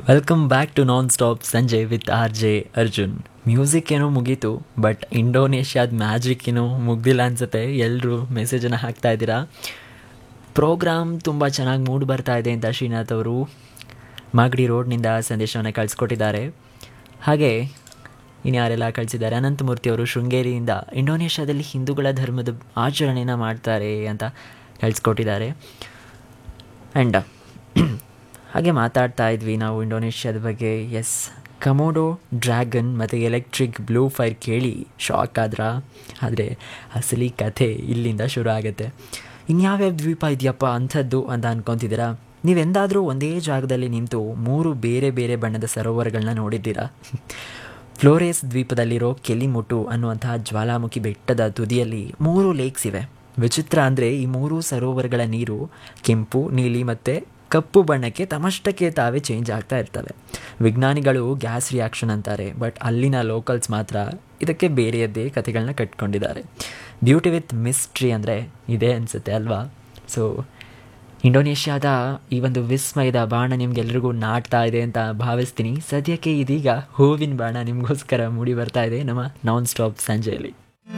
welcome back to non stop ಸಂಜೆ with R J Arjun music ಏನೋ ಮುಗೀತು ಬಟ್ ಇಂಡೋನೇಷ್ಯಾದ ಮ್ಯಾಜಿಕ್ ಏನೋ ಮುಗ್ದಿಲ್ಲ ಅನಿಸುತ್ತೆ ಎಲ್ಲರೂ ಮೆಸೇಜನ್ನು ಹಾಕ್ತಾ ಇದ್ದೀರಾ ಪ್ರೋಗ್ರಾಮ್ ತುಂಬ ಚೆನ್ನಾಗಿ ಮೂಡ್ ಬರ್ತಾ ಇದೆ ಅಂತ ಶ್ರೀನಾಥ್ ಅವರು ಮಾಗಡಿ ರೋಡ್ನಿಂದ ಸಂದೇಶವನ್ನು ಕಳಿಸ್ಕೊಟ್ಟಿದ್ದಾರೆ ಹಾಗೆ ಇನ್ಯಾರೆಲ್ಲ ಕಳಿಸಿದ್ದಾರೆ ಅನಂತಮೂರ್ತಿ ಅವರು ಶೃಂಗೇರಿಯಿಂದ ಇಂಡೋನೇಷ್ಯಾದಲ್ಲಿ ಹಿಂದೂಗಳ ಧರ್ಮದ ಆಚರಣೆನ ಮಾಡ್ತಾರೆ ಅಂತ ಕಳಿಸ್ಕೊಟ್ಟಿದ್ದಾರೆ ಆ್ಯಂಡ್ ಹಾಗೆ ಮಾತಾಡ್ತಾ ಇದ್ವಿ ನಾವು ಇಂಡೋನೇಷ್ಯಾದ ಬಗ್ಗೆ ಎಸ್ ಕಮೋಡೋ ಡ್ರ್ಯಾಗನ್ ಮತ್ತು ಎಲೆಕ್ಟ್ರಿಕ್ ಬ್ಲೂ ಫೈರ್ ಕೇಳಿ ಶಾಕ್ ಆದ್ರ ಆದರೆ ಅಸಲಿ ಕಥೆ ಇಲ್ಲಿಂದ ಶುರು ಆಗುತ್ತೆ ಇನ್ಯಾವ್ಯಾವ ದ್ವೀಪ ಇದೆಯಪ್ಪ ಅಂಥದ್ದು ಅಂತ ಅನ್ಕೊತಿದ್ದೀರಾ ನೀವೆಂದಾದರೂ ಒಂದೇ ಜಾಗದಲ್ಲಿ ನಿಂತು ಮೂರು ಬೇರೆ ಬೇರೆ ಬಣ್ಣದ ಸರೋವರಗಳನ್ನ ನೋಡಿದ್ದೀರಾ ಫ್ಲೋರೇಸ್ ದ್ವೀಪದಲ್ಲಿರೋ ಕೆಲಿಮುಟು ಅನ್ನುವಂತಹ ಜ್ವಾಲಾಮುಖಿ ಬೆಟ್ಟದ ತುದಿಯಲ್ಲಿ ಮೂರು ಲೇಕ್ಸ್ ಇವೆ ವಿಚಿತ್ರ ಅಂದರೆ ಈ ಮೂರು ಸರೋವರಗಳ ನೀರು ಕೆಂಪು ನೀಲಿ ಮತ್ತು ಕಪ್ಪು ಬಣ್ಣಕ್ಕೆ ತಮಷ್ಟಕ್ಕೆ ತಾವೇ ಚೇಂಜ್ ಆಗ್ತಾ ಇರ್ತವೆ ವಿಜ್ಞಾನಿಗಳು ಗ್ಯಾಸ್ ರಿಯಾಕ್ಷನ್ ಅಂತಾರೆ ಬಟ್ ಅಲ್ಲಿನ ಲೋಕಲ್ಸ್ ಮಾತ್ರ ಇದಕ್ಕೆ ಬೇರೆಯದ್ದೇ ಕಥೆಗಳನ್ನ ಕಟ್ಕೊಂಡಿದ್ದಾರೆ ಬ್ಯೂಟಿ ವಿತ್ ಮಿಸ್ಟ್ರಿ ಅಂದರೆ ಇದೇ ಅನಿಸುತ್ತೆ ಅಲ್ವಾ ಸೊ ಇಂಡೋನೇಷ್ಯಾದ ಈ ಒಂದು ವಿಸ್ಮಯದ ಬಾಣ ನಿಮ್ಗೆಲ್ರಿಗೂ ನಾಟ್ತಾ ಇದೆ ಅಂತ ಭಾವಿಸ್ತೀನಿ ಸದ್ಯಕ್ಕೆ ಇದೀಗ ಹೂವಿನ ಬಾಣ ನಿಮಗೋಸ್ಕರ ಮೂಡಿ ಬರ್ತಾ ಇದೆ ನಮ್ಮ ನಾನ್ ಸ್ಟಾಪ್ ಸಂಜೆಯಲ್ಲಿ